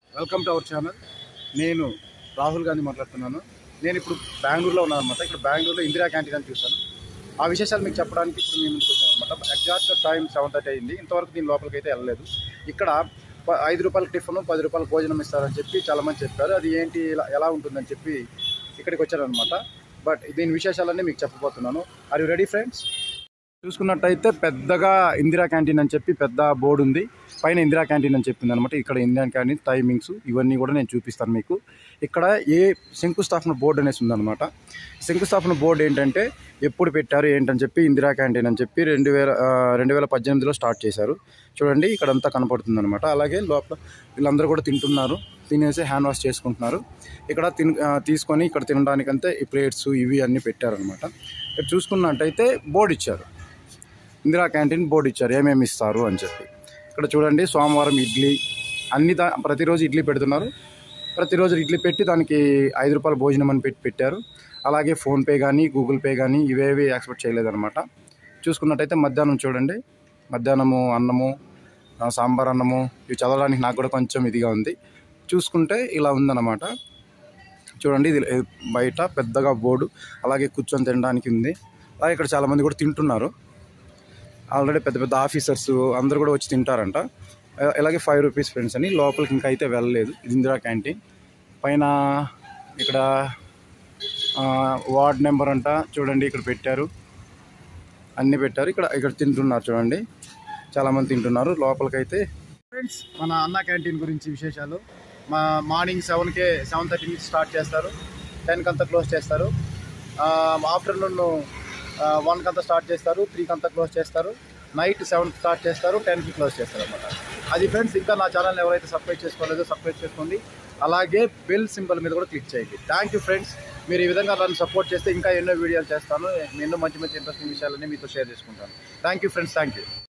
welcome to our channel నేను రాహుల్ గాంధీ మాట్లాడుతున్నాను నేను ఇప్పుడు బెంగళూరులో ఉన్నాను అనమాట ఇక్కడ బెంగళూరులో ఇందిరా క్యాంటీన్ అని చూశాను ఆ విశేషాలు మీకు చెప్పడానికి ఇప్పుడు మేము ముందుకు వచ్చాను అనమాట ఎగ్జాక్ట్గా టైం సెవెన్ థర్టీ అయింది ఇంతవరకు దీని లోపలికి అయితే వెళ్ళలేదు ఇక్కడ ప- ఐదు రూపాయల టిఫిన్ పది రూపాయల భోజనం ఇస్తారని చెప్పి చాలామంది చెప్పారు అది ఏంటి ఇలా ఎలా ఉంటుందని చెప్పి ఇక్కడికి వచ్చారనమాట బట్ దీని విశేషాలన్నీ మీకు చెప్పబోతున్నాను ఆర్ యు రెడీ ఫ్రెండ్స్ చూసుకున్నట్టయితే పెద్దగా ఇందిరా క్యాంటీన్ అని చెప్పి పెద్ద బోర్డు ఉంది పైన ఇందిరా క్యాంటీన్ అని చెప్పింది అనమాట ఇక్కడ ఇందిరా క్యాంటీన్ టైమింగ్స్ ఇవన్నీ కూడా నేను చూపిస్తాను మీకు ఇక్కడ ఏ శంకుస్థాపన బోర్డు అనేసి ఉందన్నమాట శంకుస్థాపన బోర్డు ఏంటంటే ఎప్పుడు పెట్టారు ఏంటని చెప్పి ఇందిరా క్యాంటీన్ అని చెప్పి రెండు వేల ఆ, రెండు వేల పద్దెనిమిదిలో స్టార్ట్ చేశారు చూడండి ఇక్కడ అంతా కనపడుతుంది అనమాట అలాగే లోపల వీళ్ళందరూ కూడా తింటున్నారు తినేసి హ్యాండ్ వాష్ చేసుకుంటున్నారు ఇక్కడ తిన్ ఆ, తీసుకొని ఇక్కడ తినడానికంతే ఈ ప్లేట్స్ ఇవి అన్నీ పెట్టారనమాట ఇక్కడ చూసుకున్నట్టయితే బోర్డు ఇచ్చారు ఇందిరా క్యాంటీన్ బోర్డు ఇచ్చారు ఏమేమి ఇస్తారు అని చెప్పి ఇక్కడ చూడండి సోమవారం ఇడ్లీ అన్ని దా ప్రతిరోజు ఇడ్లీ పెడుతున్నారు ప్రతిరోజు ఇడ్లీ పెట్టి దానికి ఐదు రూపాయల భోజనం అని పెట్టి పెట్టారు అలాగే ఫోన్పే కానీ గూగుల్ పే కానీ ఇవేవి ఎక్స్పెక్ట్ చేయలేదన్నమాట చూసుకున్నట్టయితే మధ్యాహ్నం చూడండి మధ్యాహ్నము అన్నము ఆ, సాంబార్ అన్నము ఇవి చదవడానికి నాకు కూడా కొంచెం ఇదిగా ఉంది చూసుకుంటే ఇలా ఉందన్నమాట చూడండి ఇది బయట పెద్దగా బోర్డు అలాగే కూర్చొని తినడానికి ఉంది అలాగే ఇక్కడ చాలామంది కూడా తింటున్నారు ఆల్రెడీ పెద్ద పెద్ద ఆఫీసర్స్ అందరూ కూడా వచ్చి తింటారంట అ- అలాగే ఫైవ్ రూపీస్ ఫ్రెండ్స్ అని లోపలికి ఇంకా అయితే వెళ్ళలేదు ఇది ఇందిరా క్యాంటీన్ పైన ఇక్కడ ఆ, వార్డ్ నెంబర్ అంట చూడండి ఇక్కడ పెట్టారు అన్నీ పెట్టారు ఇక్కడ ఇక్కడ తింటున్నారు చూడండి చాలామంది తింటున్నారు లోపలికైతే ఫ్రెండ్స్ మన అన్న క్యాంటీన్ గురించి విశేషాలు మా మార్నింగ్ సెవెన్కే సెవెన్ థర్టీ నుంచి స్టార్ట్ చేస్తారు టెన్కి అంతా క్లోజ్ చేస్తారు ఆఫ్టర్నూన్ వన్కి అంతా స్టార్ట్ చేస్తారు త్రీకి అంతా క్లోజ్ చేస్తారు నైట్ సెవెన్ స్టార్ట్ చేస్తారు టెన్కి క్లోజ్ చేస్తారు అనమాట అది ఫ్రెండ్స్ ఇంకా నా ఛానల్ ఎవరైతే సబ్స్క్రైబ్ చేసుకోలేదో సబ్స్క్రైబ్ చేసుకోండి అలాగే బెల్ సింబల్ మీద కూడా క్లిక్ చేయండి థ్యాంక్ యూ ఫ్రెండ్స్ మీరు ఈ విధంగా నన్ను సపోర్ట్ చేస్తే ఇంకా ఎన్నో వీడియోలు చేస్తాను ఎన్నో మంచి మంచి ఇంట్రెస్టింగ్ విషయాలన్నీ మీతో షేర్ చేసుకుంటాను thank you friends thank you